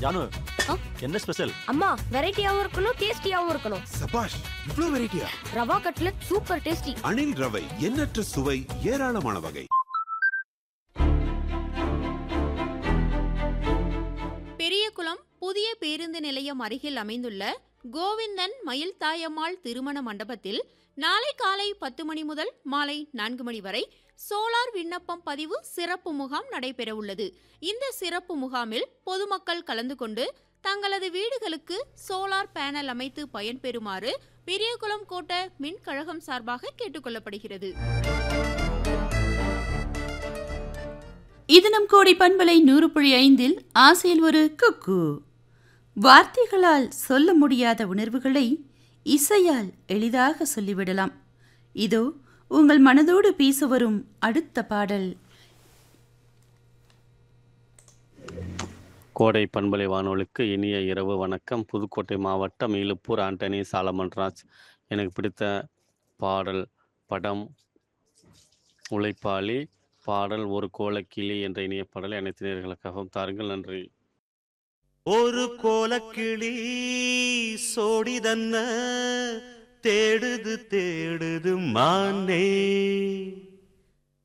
ஜானு ஆ? என்ன ஸ்பெஷல் அம்மா வெரைட்டியாவும் இருக்கணும் டேஸ்டியாவும் இருக்கணும் சபாஷ் இவ்ளோ வெரைட்டியா rava cutlet super tasty Anil ரவை எண்ணற்ற சுவை ஏராளமான வகை பெரியகுளம் புதிய பேருந்து நிலையம் அருகில் அமைந்துள்ள கோவிந்தன் மயில் தாயம்மாள் திருமண மண்டபத்தில் நாளை காலை பத்து மணி முதல் மாலை நான்கு மணி வரை சோலார் விண்ணப்பம் பதிவு சிறப்பு முகாம் நடைபெறவுள்ளது இந்த சிறப்பு முகாமில் பொதுமக்கள் கலந்து கொண்டு தங்களது வீடுகளுக்கு சோலார் பேனல் அமைத்து பயன்பெறுமாறு பெரியகுளம் கோட்ட மின் கழகம் சார்பாக கேட்டுக்கொள்ளப்படுகிறது இது நம் கோடி பண்பலை நூறு புள்ளி ஐந்தில் ஆசையில் ஒரு குக்கு வார்த்தைகளால் சொல்ல முடியாத உணர்வுகளை இசையால் எளிதாக சொல்லிவிடலாம் இதோ உங்கள் மனதோடு பேச வரும் அடுத்த பாடல் கோடை பண்பலை வானொலிக்கு இனிய இரவு வணக்கம் புதுக்கோட்டை மாவட்டம் இலுப்பூர் ஆண்டனி சாலமன் ராஜ் எனக்கு பிடித்த பாடல் படம் உழைப்பாளி பாடல் ஒரு கோலக்கிளி என்ற இனிய பாடலை அனைத்து நேர்களுக்காகவும் தாருங்கள் நன்றி ஒரு கோலக்கிளி சோடிதன்ன தேடுது தேடுது மானே